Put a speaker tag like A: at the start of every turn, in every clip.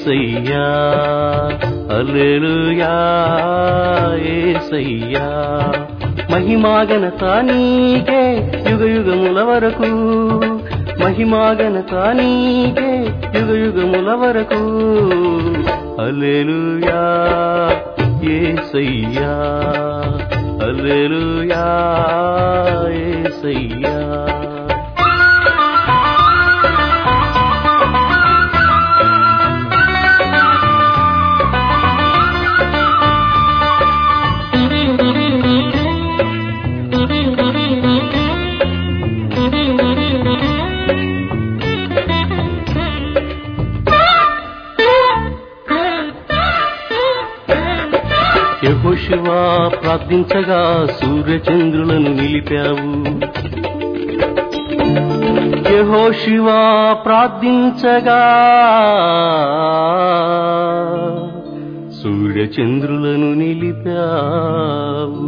A: ఏసయ్యా alleluia ఏసయ్యా మహిమాగనత నీకే యుగ యుగముల వరకు మహిమాగనత నీకే యుగ యుగముల వరకు అల్లెలుయా ఏసయ్యా అల్లెలుయా ఏసయ్యా యహోశివా ప్రార్థించగా సూర్యచంద్రులను నిలిపావు యహోశివా ప్రార్థించగా సూర్యచంద్రులను నిలిపావు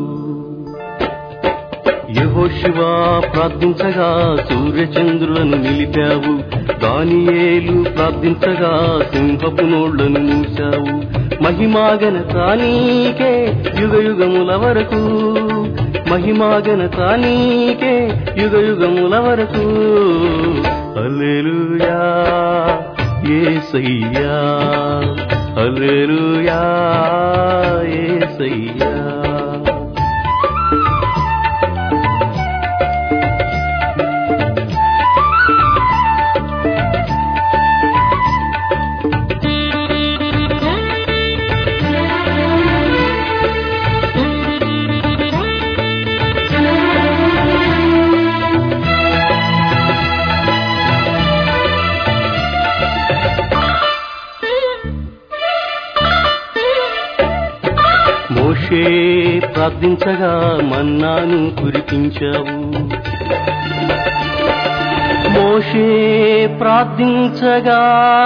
A: యహోశివా ప్రార్థించగా సూర్యచంద్రులను నిలిపావు దానియేలు ప్రార్థించగా సింహపు నోళ్లను మూశావు మహిమాగనత నీకే యుగ యుగముల వరకు మహిమాగనత నీకే యుగ యుగముల వరకు అల్లెలుయా ఏసయ్యా అల్లెలుయా ఏసయ్యా మోషే ప్రార్థించగా మన్నాను కురిపించావు మోషే ప్రార్థించగా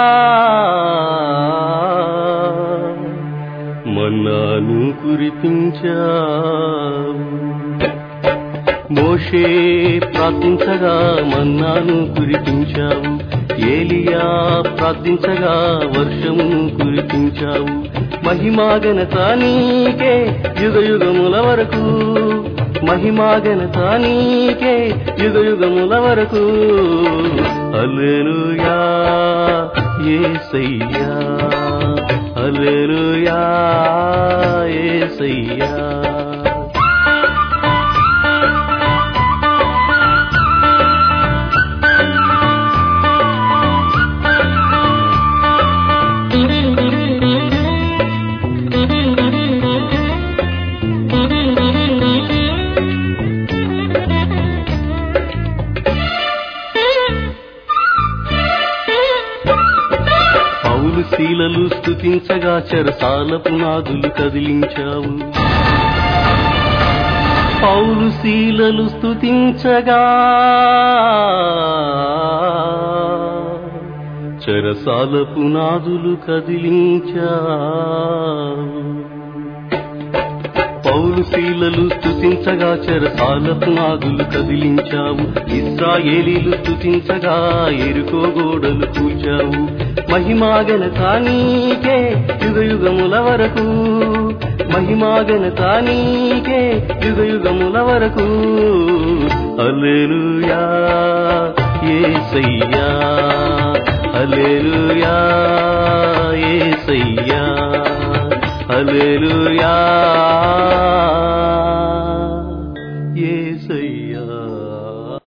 A: మన్నాను కురిపించావు మోషే ప్రార్థించగా మన్నాను కురిపించావు ఏలియా ప్రార్థించగా వర్షమును కురిపించావు మహిమాగనత నీకే యుగ యుగముల వరకు మహిమాగనత నీకే యుగ యుగముల వరకు అల్లెలుయా ఏసయ్యా అల్లెలుయా ఏసయ్యా పౌలు శీలలు స్థుతించగా చెరసాల పునాదులు కదిలించావు పౌలు శీలలు స్థుతించగా చెరసాల పునాదులు కదిలించావు పౌలు శీలలు స్థుతించగా చెరసాల పునాదులు కదిలించావు ఇస్రాయేలీలు స్థుతించగా ఎరుకో గోడలు కూల్చావు మహిమాగనత నీకే యుగ యుగముల వరకు మహిమాగనత నీకే యుగ యుగముల వరకు అల్లెలుయా ఏసయ్యా అల్లెలుయా ఏసయ్యా అల్లెలుయా